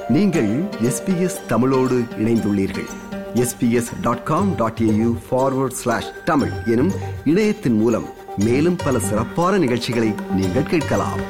நீங்கள் எஸ்பிஎஸ் தமிழோடு இணைந்துள்ளீர்கள் SBS dot com dot AU forward slash Tamil எனும் இணையத்தின் மூலம் மேலும் பல சிறப்பான நிகழ்ச்சிகளை நீங்கள் கேட்கலாம்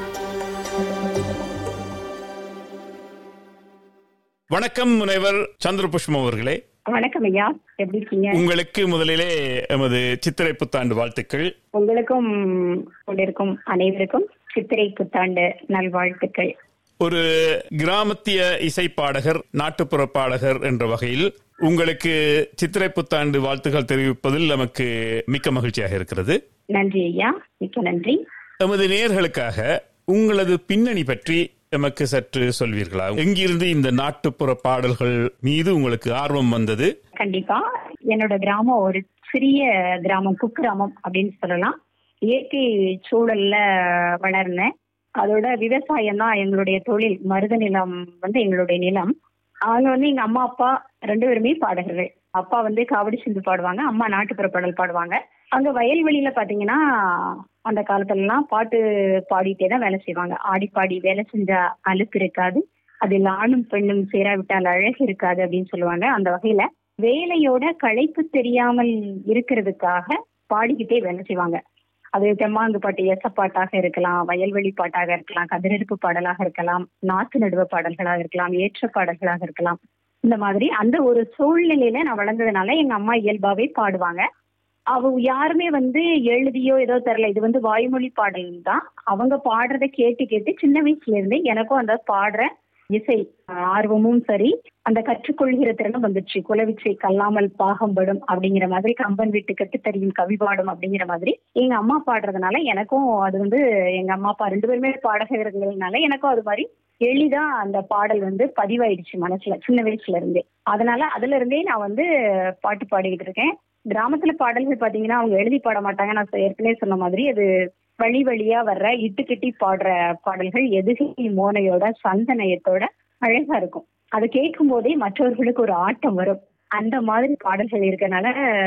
வணக்கம் முனைவர் சந்திரபுஷ்பம் அவர்களே வணக்கம் ஐயா எப்படி இருக்கீங்க உங்களுக்கு முதலிலே எமது சித்திரை புத்தாண்டு வாழ்த்துக்கள் உங்களுக்கும் கொண்டிருக்கும் அனைவருக்கும் சித்திரை புத்தாண்டு நல்வாழ்த்துக்கள் ஒரு கிராமத்திய இசை பாடகர் நாட்டுப்புற பாடகர் என்ற வகையில் உங்களுக்கு சித்திரை புத்தாண்டு வாழ்த்துக்கள் தெரிவிப்பதில் நமக்கு மிக்க மகிழ்ச்சியாக இருக்கிறது நன்றி ஐயா மிக்க நன்றி எமது நேயர்களுக்காக உங்களது பின்னணி பற்றி எமக்கு சற்று சொல்வீர்களா எங்கிருந்து இந்த நாட்டுப்புற பாடல்கள் மீது உங்களுக்கு ஆர்வம் வந்தது கண்டிப்பா என்னோட கிராமம் ஒரு சிறிய கிராமம் குக்கிராமம் அப்படின்னு சொல்லலாம் இயற்கை சூழல்ல வளர்ந்தேன் அதோட விவசாயம் தான் எங்களுடைய தொழில் மருத நிலம் வந்து எங்களுடைய நிலம் அவங்க வந்து எங்க அம்மா அப்பா ரெண்டு பேருமே பாடகர்கள் அப்பா வந்து காவடி சிந்து பாடுவாங்க அம்மா நாட்டுப்புற பாடல் பாடுவாங்க அங்க வயல்வெளியில பாத்தீங்கன்னா அந்த காலத்துல எல்லாம் பாட்டு பாடிட்டே தான் வேலை செய்வாங்க ஆடி பாடி வேலை செஞ்சா அலுப்பு இருக்காது அதில் ஆணும் பெண்ணும் சேராவிட்டால் அழகு இருக்காது அப்படின்னு சொல்லுவாங்க அந்த வகையில வேலையோட களைப்பு தெரியாமல் இருக்கிறதுக்காக பாடிக்கிட்டே வேலை செய்வாங்க அது தெம்மாங்கு பாட்டு எசப்பாட்டாக இருக்கலாம் வயல்வெளி பாட்டாக இருக்கலாம் கதிரெடுப்பு பாடலாக இருக்கலாம் நாத்து நடுவ பாடல்களாக இருக்கலாம் ஏற்ற பாடல்களாக இருக்கலாம் இந்த மாதிரி அந்த ஒரு சூழ்நிலையில நான் வளர்ந்ததுனால எங்க அம்மா இயல்பாவே பாடுவாங்க அவ யாருமே வந்து எழுதியோ ஏதோ தெரியல இது வந்து வாய்மொழி பாடல் தான் அவங்க பாடுறத கேட்டு கேட்டு சின்ன வயசுல இருந்தே எனக்கும் அந்த பாடுற இசை ஆர்வமும் சரி அந்த கற்றுக்கொள்கிற திறனும் வந்துச்சு குலவிச்சை கல்லாமல் பாகம்படும் அப்படிங்கிற மாதிரி கம்பன் வீட்டு கட்டு தெரியும் கவி பாடும் அப்படிங்கிற மாதிரி எங்க அம்மா பாடுறதுனால எனக்கும் அது வந்து எங்க அம்மா அப்பா ரெண்டு பேருமே பாடகர்கள்னால எனக்கும் அது மாதிரி எளிதா அந்த பாடல் வந்து பதிவாயிடுச்சு மனசுல சின்ன வயசுல இருந்தே அதனால அதுல இருந்தே நான் வந்து பாட்டு பாடிக்கிட்டு இருக்கேன் கிராமத்துல பாடல்கள் பாத்தீங்கன்னா அவங்க எழுதி பாட மாட்டாங்க நான் ஏற்கனவே சொன்ன மாதிரி அது வழி வழியா வர்ற இட்டு கட்டி பாடுற பாடல்கள் எதுகை மோனையோட சந்தனயத்தோட அழகா இருக்கும் அதை கேட்கும் போதே மற்றவர்களுக்கு ஒரு ஆட்டம் வரும் அந்த மாதிரி பாடல்கள் இருக்கனால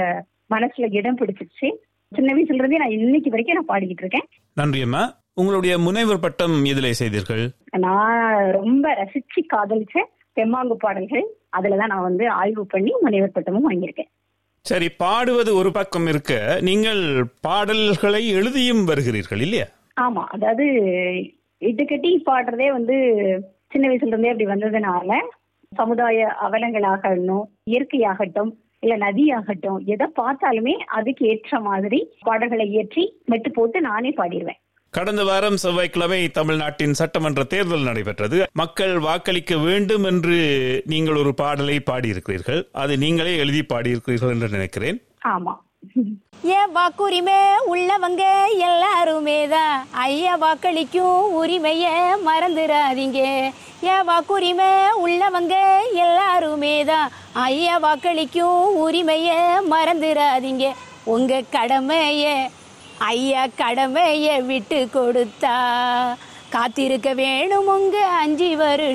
மனசுல இடம் பிடிச்சிருச்சு சின்ன வயசுல இருந்தே நான் இன்னைக்கு வரைக்கும் நான் பாடிக்கிட்டு இருக்கேன் நன்றி அம்மா உங்களுடைய முனைவர் பட்டம் எதிலே செய்தீர்கள் நான் ரொம்ப ரசிச்சு காதலிச்ச தெம்மாங்கு பாடல்கள் அதுலதான் நான் வந்து ஆய்வு பண்ணி முனைவர் பட்டமும் வாங்கியிருக்கேன் சரி பாடுவது ஒரு பக்கம் இருக்க நீங்கள் பாடல்களை எழுதியும் வருகிறீர்கள் இல்லையா ஆமா அதாவது இட்டுக்கட்டி பாடுறதே வந்து சின்ன வயசுல இருந்தே அப்படி வந்ததுனால சமுதாய அவலங்களாகட்டும் இயற்கையாகட்டும் இல்ல நதியாகட்டும் எதை பார்த்தாலுமே அதுக்கு ஏற்ற மாதிரி பாடல்களை இயற்றி மெட்டு போட்டு நானே பாடிடுவேன் கடந்த வாரம் செவ்வாய்க்கிழமை தமிழ்நாட்டின் சட்டமன்ற தேர்தல் நடைபெற்றது மக்கள் வாக்களிக்க வேண்டும் என்று நீங்கள் ஒரு பாடலை பாடியிருக்கிறீர்கள் அது நீங்களே எழுதி பாடியிருக்கிறீர்கள் என்று நினைக்கிறேன் ஆமா ஏன் வாக்குரிமை உள்ளவங்க எல்லாருமே தான் ஐயா வாக்களிக்கும் உரிமைய மறந்துடாதீங்க ஏன் வாக்குரிமை உள்ளவங்க எல்லாருமே தான் ஐயா வாக்களிக்கும் உரிமைய மறந்துடாதீங்க உங்க கடமைய ஐயா கடமைய விட்டு கொடுத்தா காத்திருக்க வேணும் உங்க அஞ்சு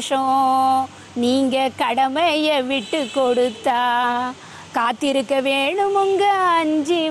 வருஷம் நீங்க கடமைய விட்டு கொடுத்தா காத்திருக்க வேணும் உங்க அஞ்சு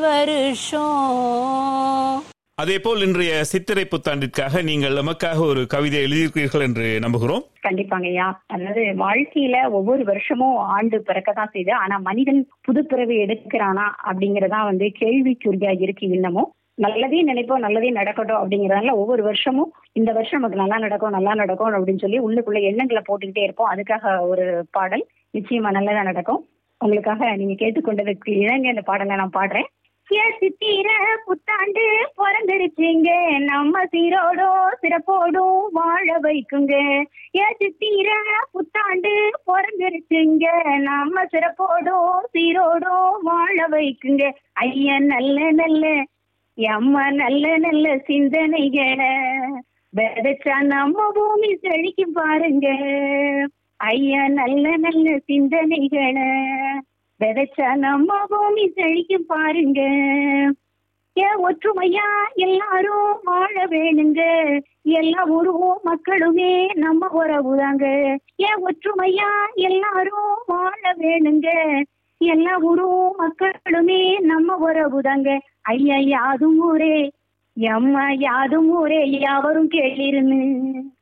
வருஷம் அதேபோல் இன்றைய சித்திரை புத்தாண்டிற்காக நீங்கள் நமக்காக ஒரு கவிதை எழுதியிருக்கிறீர்கள் என்று நம்புகிறோம் கண்டிப்பாங்க ஐயா அதாவது வாழ்க்கையில ஒவ்வொரு வருஷமும் ஆண்டு பிறக்கதான் செய்யுது ஆனா மனிதன் புதுப்பிறவி எடுக்கிறானா அப்படிங்கறதா வந்து கேள்விக்குறியா இருக்கு இன்னமும் நல்லதே நினைப்போம் நல்லதே நடக்கட்டும் அப்படிங்கறதால ஒவ்வொரு வருஷமும் இந்த வருஷம் நமக்கு நல்லா நடக்கும் நல்லா நடக்கும் அப்படின்னு சொல்லி உள்ளுக்குள்ள எண்ணங்களை போட்டுக்கிட்டே இருப்போம் அதுக்காக ஒரு பாடல் நிச்சயமா நல்லதா நடக்கும் உங்களுக்காக நீங்க கேட்டுக்கொண்டதுக்கு இணங்க இந்த பாடலை நான் பாடுறேன் சித்திர புத்தாண்டு பிறந்துருச்சுங்க நம்ம சீரோடும் சிறப்போடும் வாழ வைக்குங்க ஏ சித்திர புத்தாண்டு பிறந்துருச்சுங்க நம்ம சிறப்போடும் சீரோடும் வாழ வைக்குங்க ஐயா நல்ல நல்ல அம்மா நல்ல நல்ல சிந்தனைகளை விதைச்சா நம்ம பூமி செழிக்கும் பாருங்க ஐயா நல்ல நல்ல சிந்தனைகளை விதைச்சா நம்ம பூமி செழிக்கும் பாருங்க ஏன் ஒற்றுமையா எல்லாரும் வாழ வேணுங்க எல்லா உருவம் மக்களுமே நம்ம உறவுதாங்க ஏன் ஒற்றுமையா எல்லாரும் வாழ வேணுங்க எல்லா உருவம் மக்களுமே நம்ம உறவுதாங்க ஐயா யாதும் ஊரே எம்மா யாதும் ஊரே யாவரும் கேளிருன்னு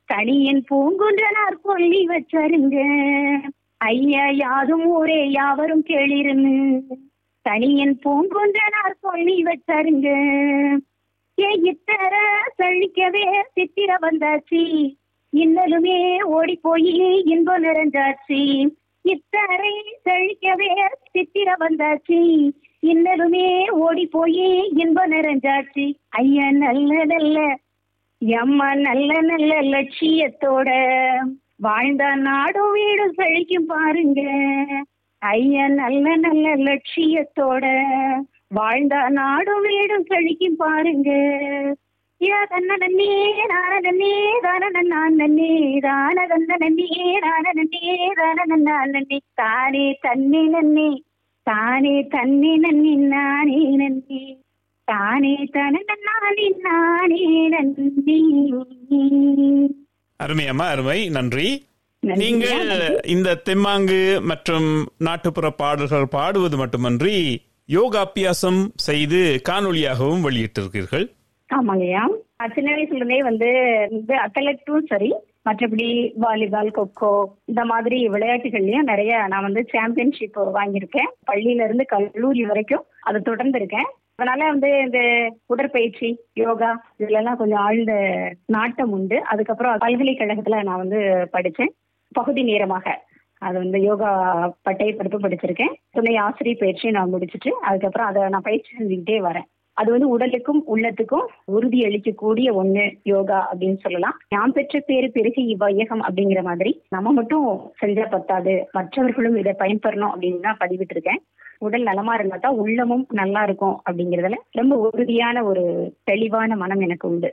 தனியன் பூங்குன்றனார் சொல்லி வச்சாருங்க ஐயா யாதும் ஊரே யாவரும் கேளிருன்னு தனியன் பூங்குன்றனார் சொல்லி வச்சாருங்க ஏ இத்தர சழிக்கவே சித்திர வந்தாச்சு இன்னலுமே ஓடி போய் இன்பம் நிறைஞ்சாச்சு இத்தரை செழிக்கவே சித்திர வந்தாச்சு இன்னலுமே ஓடி போய் இன்பம் நிறைஞ்சாச்சு ஐயா நல்ல நல்ல எம்மா நல்ல நல்ல லட்சியத்தோட வாழ்ந்த நாடும் வீடும் செழிக்கும் பாருங்க ஐயா நல்ல நல்ல லட்சியத்தோட வாழ்ந்த நாடும் வீடும் செழிக்கும் பாருங்க யா தன்னே நானே தானே தானதன்னே நானே தானே தானே தன்னே நன்னே தானே தன்னே நன்னி நானே நன்னே தானே தன நானே நானே நன்னி அருமை அம்மா அருமை நன்றி நன்றி, நீங்கள் நன்றி. இந்த தெம்மாங்கு மற்றும் நாட்டுப்புற பாடல்கள் பாடுவது மட்டுமன்றி யோகாபியாசம் செய்து காணொளியாகவும் வெளியிட்டிருக்கிறீர்கள் ஆமாங்கய்யா நான் சின்ன வயசுல இருந்தே வந்து இந்த அத்லெட்டும் சரி மற்றபடி வாலிபால் கொக்கோ இந்த மாதிரி விளையாட்டுகள்லயும் நிறைய நான் வந்து சாம்பியன்ஷிப் வாங்கியிருக்கேன் பள்ளியில இருந்து கல்லூரி வரைக்கும் அதை தொடர்ந்து இருக்கேன் அதனால வந்து இந்த உடற்பயிற்சி யோகா இதுல எல்லாம் கொஞ்சம் ஆழ்ந்த நாட்டம் உண்டு அதுக்கப்புறம் பல்கலைக்கழகத்துல நான் வந்து படிச்சேன் பகுதி நேரமாக அது வந்து யோகா பட்டய படிப்பு படிச்சிருக்கேன் துணை ஆசிரியர் பயிற்சி நான் முடிச்சிட்டு அதுக்கப்புறம் அதை நான் பயிற்சி செஞ்சுக்கிட்டே வரேன் அது வந்து உடலுக்கும் உள்ளத்துக்கும் உறுதி அளிக்கக்கூடிய ஒண்ணு யோகா அப்படின்னு சொல்லலாம் யாம் பெற்ற பேரு பெருகி இவ்வையகம் அப்படிங்கிற மாதிரி நம்ம மட்டும் செஞ்சா பத்தாது மற்றவர்களும் இதை பயன்பெறணும் அப்படின்னு தான் பதிவிட்டு இருக்கேன் உடல் நலமா இருந்தா தான் உள்ளமும் நல்லா இருக்கும் அப்படிங்கறதுல ரொம்ப உறுதியான ஒரு தெளிவான மனம் எனக்கு உண்டு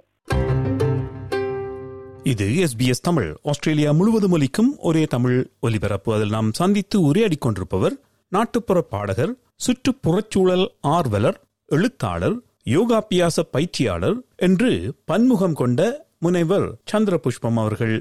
இது எஸ்பிஎஸ் தமிழ் ஆஸ்திரேலியா முழுவதும் ஒலிக்கும் ஒரே தமிழ் ஒலிபரப்பு அதில் நாம் சந்தித்து உரையாடிக் கொண்டிருப்பவர் நாட்டுப்புற பாடகர் சுற்றுப்புறச்சூழல் ஆர்வலர் எழுத்தாளர் யோகாபியாச பயிற்சியாளர் என்று பன்முகம் கொண்ட முனைவர் சந்திர புஷ்பம் அவர்கள்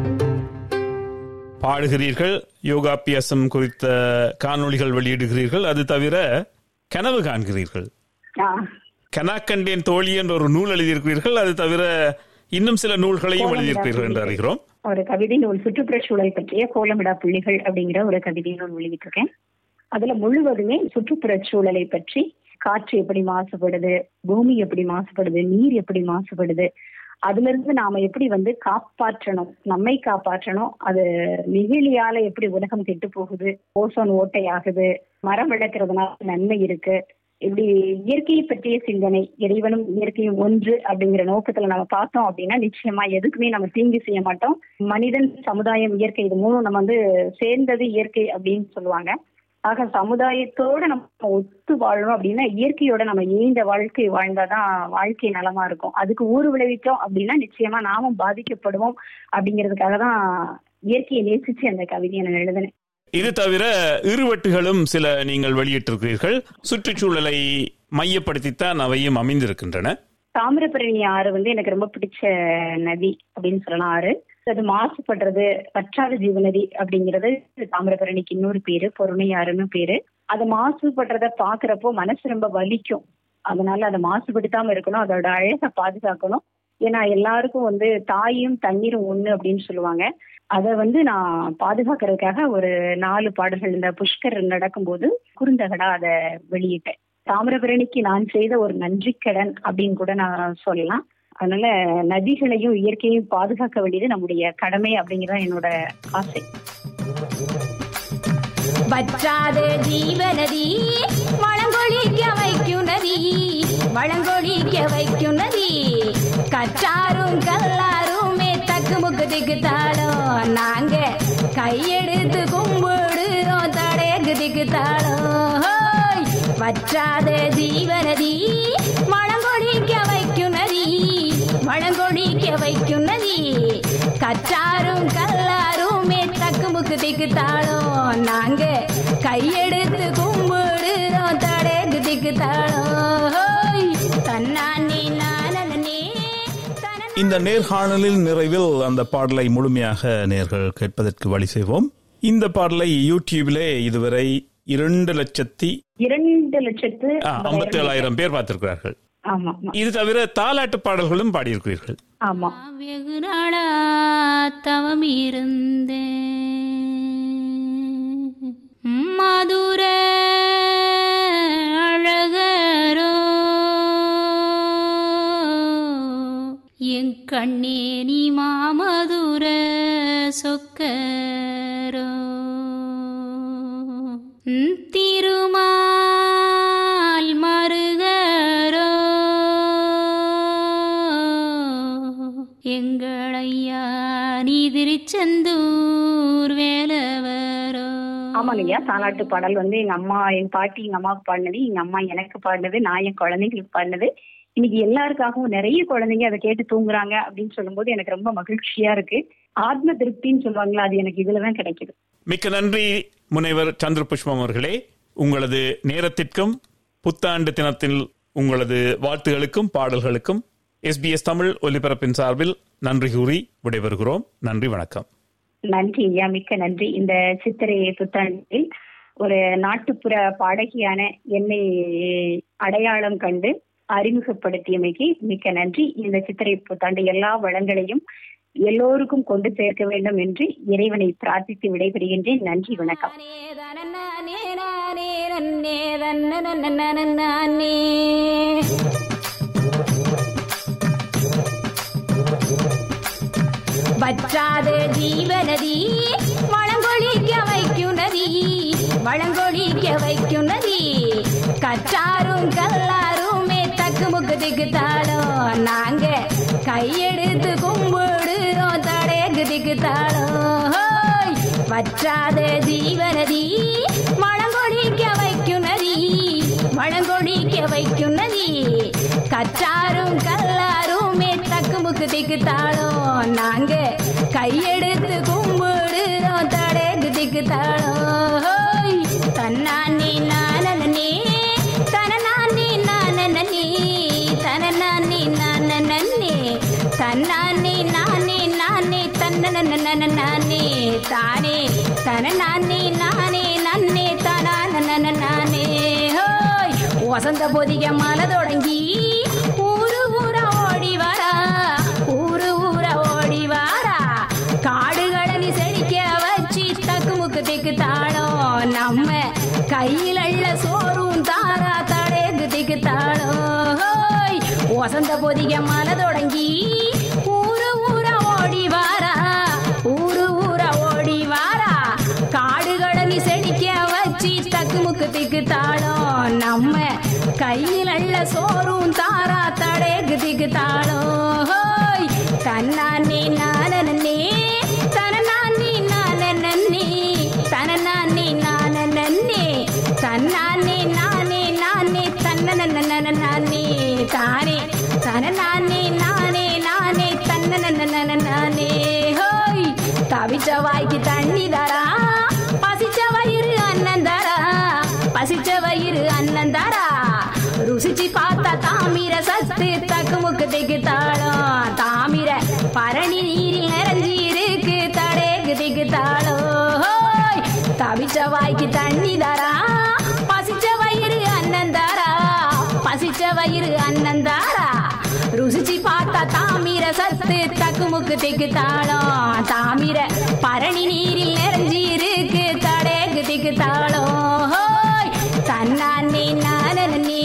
பாடுகிறீர்கள் யோகாபியாசம் குறித்த காணொளிகள் வெளியிடுகிறீர்கள் அது தவிர கனவு காண்கிறீர்கள் ஆஹ் கனாக்கண்டேன் தோழி என்ற ஒரு நூல் எழுதியிருக்கிறீர்கள் அது தவிர இன்னும் சில நூல்களையும் எழுதியிருக்கிறீர்கள் என்று அறிகிறோம் ஒரு கவிதை நூல் சுற்றுப்புறச் சூழல் பற்றிய கோலமிடா புள்ளிகள் அப்படிங்கிற ஒரு கவிதை நூல் வெளியிட்டிருக்கேன் அதுல முழுவதுமே சுற்றுப்புறச் சூழலை பற்றி காற்று எப்படி மாசுபடுது பூமி எப்படி மாசுபடுது நீர் எப்படி மாசுபடுது அதுல இருந்து நாம எப்படி வந்து காப்பாற்றணும் நம்மை காப்பாற்றணும் அது நெகிழியால எப்படி உலகம் கெட்டு போகுது ஓசோன் ஓட்டை ஆகுது மரம் வளர்க்கறதுனால நன்மை இருக்கு இப்படி இயற்கையை பற்றிய சிந்தனை இறைவனும் இயற்கையும் ஒன்று அப்படிங்கிற நோக்கத்துல நம்ம பார்த்தோம் அப்படின்னா நிச்சயமா எதுக்குமே நம்ம தீங்கு செய்ய மாட்டோம் மனிதன் சமுதாயம் இயற்கை இது மூணும் நம்ம வந்து சேர்ந்தது இயற்கை அப்படின்னு சொல்லுவாங்க ஆக சமுதாயத்தோட நம்ம ஒத்து வாழணும் அப்படின்னா இயற்கையோட நம்ம இணைந்த வாழ்க்கை வாழ்ந்தாதான் வாழ்க்கை நலமா இருக்கும் அதுக்கு ஊறு விளைவிச்சோம் அப்படின்னா நிச்சயமா நாமும் பாதிக்கப்படுவோம் அப்படிங்கிறதுக்காக தான் இயற்கையை நேசிச்சு அந்த கவிதையை நான் எழுதினேன் இது தவிர இருவட்டுகளும் சில நீங்கள் வெளியிட்டிருக்கிறீர்கள் சுற்றுச்சூழலை மையப்படுத்தித்தான் அவையும் அமைந்திருக்கின்றன தாமிரபரணி ஆறு வந்து எனக்கு ரொம்ப பிடிச்ச நதி அப்படின்னு சொல்லலாம் ஆறு அது மாசுபடுறது வற்றாத ஜீவநதி அப்படிங்கிறது தாமிரபரணிக்கு இன்னொரு பேரு பொருணை ஆறுன்னு பேரு அது மாசுபடுறத பாக்குறப்போ மனசு ரொம்ப வலிக்கும் அதனால அதை மாசுபடுத்தாம இருக்கணும் அதோட அழகை பாதுகாக்கணும் ஏன்னா எல்லாருக்கும் வந்து தாயும் தண்ணீரும் ஒண்ணு அப்படின்னு சொல்லுவாங்க அதை வந்து நான் பாதுகாக்கிறதுக்காக ஒரு நாலு பாடல்கள் இந்த புஷ்கர் நடக்கும்போது குறுந்தகடா அதை வெளியிட்டேன் தாமிரபரணிக்கு நான் செய்த ஒரு நன்றி கடன் அப்படின்னு கூட நான் சொல்லலாம் அதனால நதிகளையும் இயற்கையும் பாதுகாக்க வேண்டியது நம்முடைய கடமை அப்படிங்கிறது என்னோட ஆசை வற்றாத ஜீவநதி வளங்கொழிக்க வைக்கும் நதி வளங்கொழிக்க வைக்கும் நதி கற்றாரும் கல்லாருமே தக்கு முக்கு திக்கு தாளம் நாங்க கையெடுத்து கும்பிடுறோம் தடையக்கு திக்கு தாளம் ஹோய்! வற்றாத ஜீவநதி வளங்கொழிக்க வைக்கும் நதி வளங்கொழிக்க வைக்கும் நதி கற்றாரும் கல்லாருமே தக்கு முக்கு திக்கு தாளம் நாங்க கையெடுத்து கும்பிடுறோம் தடையக்கு திக்கு தாளம் ஹோய்! தன்னானே நானே தனனா இந்த நேர்காணலில் நிறைவில் அந்த பாடலை முழுமையாக நேர்கள் கேட்பதற்கு வழி செய்வோம் இந்த பாடலை யூடியூபிலே இதுவரை இரண்டு லட்சத்தி இரண்டு லட்சத்து ஐம்பத்தி ஏழாயிரம் பேர் பார்த்திருக்கிறார்கள் ஆமா ஆமா இது தவிர தாலாட்டு பாடல்களும் பாடியிருக்கிறீர்கள் ஆமா வெகு நாளா தவம் இருந்தேன் மதுர அழகரோ என் கண்ணே நீ மாமதுர சொக்கரோ ம், திருமால் மருகரோ எங்களையா நீ திருச்செந்தூர் வேலவரோ ஆமாங்க ஐயா தாலாட்டு பாடல் வந்து எங்க அம்மா என் பாட்டி எங்க அம்மாவுக்கு பாடினது எங்க அம்மா எனக்கு பாடினது நான் என் குழந்தைங்களுக்கு பாடினது இன்னைக்கு எல்லாருக்காகவும் நிறைய குழந்தைங்க அதை கேட்டு தூங்குறாங்க அப்படின்னு சொல்லும்போது எனக்கு ரொம்ப மகிழ்ச்சியா இருக்கு ஆத்ம திருப்தின்னு சொல்லுவாங்களா அது எனக்கு இதுலதான் கிடைக்குது மிக்க நன்றி முனைவர் சந்திர புஷ்பம் அவர்களே உங்களது நேரத்திற்கும் புத்தாண்டு தினத்தில் உங்களது வாழ்த்துகளுக்கும் பாடல்களுக்கும் எஸ்பிஎஸ் தமிழ் ஒலிபரப்பின் சார்பில் நன்றி கூறி விடைபெறுகிறோம் நன்றி வணக்கம் நன்றி ஐயா மிக்க நன்றி இந்த சித்திரை புத்தாண்டில் ஒரு நாட்டுப்புற பாடகியான என்னை அடையாளம் கண்டு அறிமுகப்படுத்தியமைக்கு மிக்க நன்றி இந்த சித்திரை புத்தாண்டு எல்லா வளங்களையும் எல்லோருக்கும் கொண்டு சேர்க்க வேண்டும் என்று இறைவனை பிரார்த்தித்து விடைபெறுகின்றேன் நன்றி வணக்கம் நானே நானே நன்னே தன்னே நானே வற்றாத ஜீவநதி வளங்கொழிக்க வைக்கும் நதி வளங்கொழிக்க வைக்கும் நதி கற்றாரும் கல்லாருமே தக்கு முக்கு திக்குத்தாலும் நாங்க கையெடுத்து கும்பிடுறோம் தடையக்கு திக்குத்தாலும் ஹோய்! வற்றாத ஜீவநதி வளங்கொழிக்க வைக்கும் நதி வளங்கொழிக்க வைக்கும் நதி கற்றாரும் கல்லாருமே தக்கு முக்கு திக்குத்தாலும் நாங்க கையெடுத்து கும்பிடுறோம் தடைக்கு திக்குத்தாலும் ஹோய்! தன்னானே நானே தனநானே நானே தனநானே நானே தன்னானே நானே நானே தன்னன நானே தானே தனநானே நானே நன்னே தனான நானே ஹோய் வசந்த பொதிக மலை தொடங்கி ஊரு ஊரா ஓடி வரா ஊரு ஊரா ஓடி வாரா காடுகளை செழிக்க வச்சு தக்கு முக்கு திக்கு தாளம் நம்ம கையில் அள்ள சோறும் தாரா தடைக்கு திக்கு தாளம் ஹோய்! வசந்த பொதிக மலை தொடங்கி ஊரு ஊரா ஓடி வாரா ஊரு ஊரா ஓடி வாரா காடுகளை செழிக்க வச்சு தக்கு முக்கு திக்கு தாளம் நம்ம கையில் அள்ள சோறும் தாரா தடைக்கு திக்கு தாளம் ஹோய்! தன்னானே நானே தனநானே நானே தனநானே நானே தன்னானே நானே நானே தன்னன நானே தானே தனநானே நானே நானே தன்னன நானே ஹோய் தவிச்ச வாய்க்கு தண்ணி தரா பசிச்ச வயிறு அண்ணன் தரா பசிச்ச வயிறு அண்ணன் தரா ருசிச்சு பார்த்தா தாமிர சத்து தக்கு முக்கு திக்கு தாளம் தாமிர பரணி நீரில் நிறைஞ்சி இருக்கு தடேக்கு திக்கு தாளம் ஹோய்! தவிச்ச வாய்க்கு தண்ணி தரா பசிச்ச வயிறு அண்ணன் தாரா பசிச்ச வயிறு அண்ணன் தாரா ருசிச்சு பார்த்தா தாமிர சத்து தக்கு முக்கு திக்கு தாளம் தாமிர பரணி நீரில் நிறைஞ்சி இருக்கு தடேக்கு திக்கு தாளம் ஹோய்! தன்னானே நானே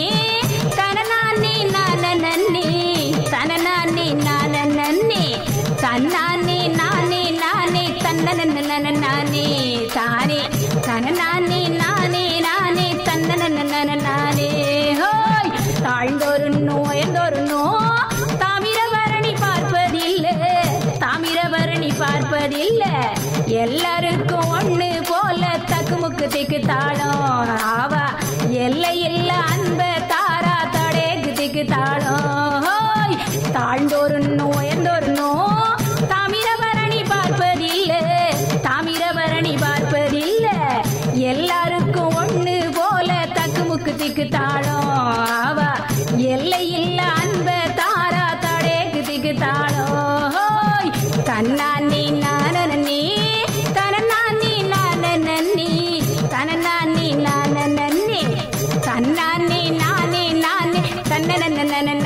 தனநானே நானே தனநானே நானே தன்னானே நானே நானே தன்னன நானே தானே தனநானே நானே நானே தன்னன நானே ஹோய் தாழ்ந்தோரு நோயந்தோரு நோ தாமிரபரணி பார்ப்பதில்லை தாமிரபரணி பார்ப்பதில்லை எல்லாருக்கும் ஒண்ணு போல தக்குமுக்கு திக்கு தாளம் ஆவா எல்லை இல்ல அன்ப தாரா தடேக்கு திக்கு தாளம் ஹோய்! தாழ்ந்தோரு உயர்ந்தோரு நோ தாமிரபரணி பார்ப்பதில்லை தாமிரபரணி பார்ப்பதில்லை எல்லாருக்கும் ஒண்ணு போல தக்குமுக்கு திக்கு தாளம் ஆவா எல்லை இல்ல அன்ப தாரா தடேக்கு திக்கு தாளம் ஹோய்! தன்னானே நானே தனநானே நானே தனநானே நானே தன்னானே நானே நானே தன்னன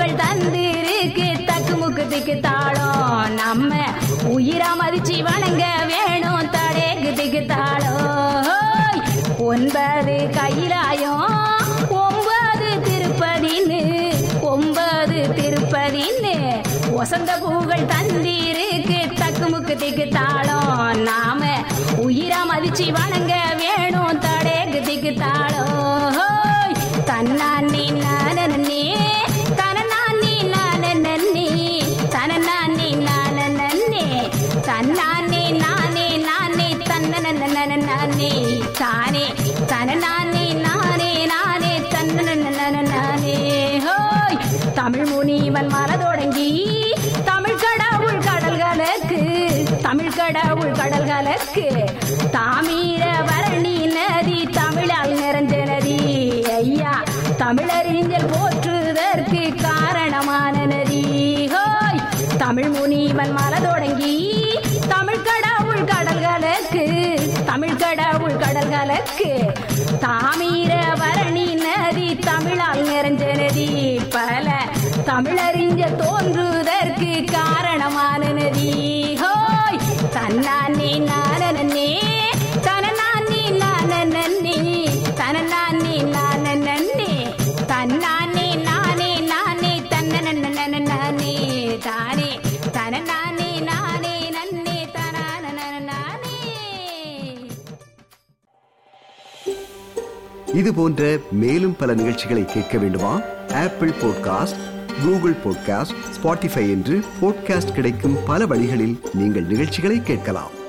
புகழ் தந்திருக்கு தக்கு முக்கு திக்கு தாளம் நம்ம உயிரா மதிச்சு வணங்க வேணும் தடேக்கு திக்கு தாளம் ஒன்பது கைலாயம் ஒன்பது திருப்பதின்னு ஒன்பது திருப்பதின்னு வசந்த பூகள் தந்திருக்கு தக்கு முக்கு திக்கு தாளம் நாம உயிரா மதிச்சு வணங்க வேணும் தடேக்கு திக்கு தாளம் தன்னானி நானே தனநானி நானே தனநானி நானே தன்னானே நானே நானே தன்னன நானே தானே தனநானே நானே நானே தன்னன நானே ஹோய் தமிழ் முனிவன் மனதொடங்கி தமிழ் கடவுள் கடல்களுக்கு தமிழ் கடவுள் கடல்களுக்கு தாமீர வரணி நதி தமிழால் நிறைஞ்ச நதி ஐயா தமிழறிஞர் போற்றுதற்கு காரணமான நதி ஹோய் தமிழ் முனிவன் மனதொடங்கி தமிழ் கடவுள் கடல்களுக்கு தமிழ் கடவுள் கடல்களுக்கு தாமீர வரணி நதி தமிழால் நிறைஞ்ச நதி பல தமிழறிஞர் தோன்றுவதற்கு காரணமான நதி ஹோய் தன்னானே நானே தனநானே நானே தனநானே நானே தன்னானே நானே நானே தன்னன நானே தானே தனநானே நானே நன்னே தனான நானே இது போன்ற மேலும் பல நிகழ்ச்சிகளை கேட்க வேண்டுமா Apple podcast Google podcast Spotify என்று பாட்காஸ்ட் கிடைக்கும் பல வழிகளில் நீங்கள் நிகழ்ச்சிகளை கேட்கலாம்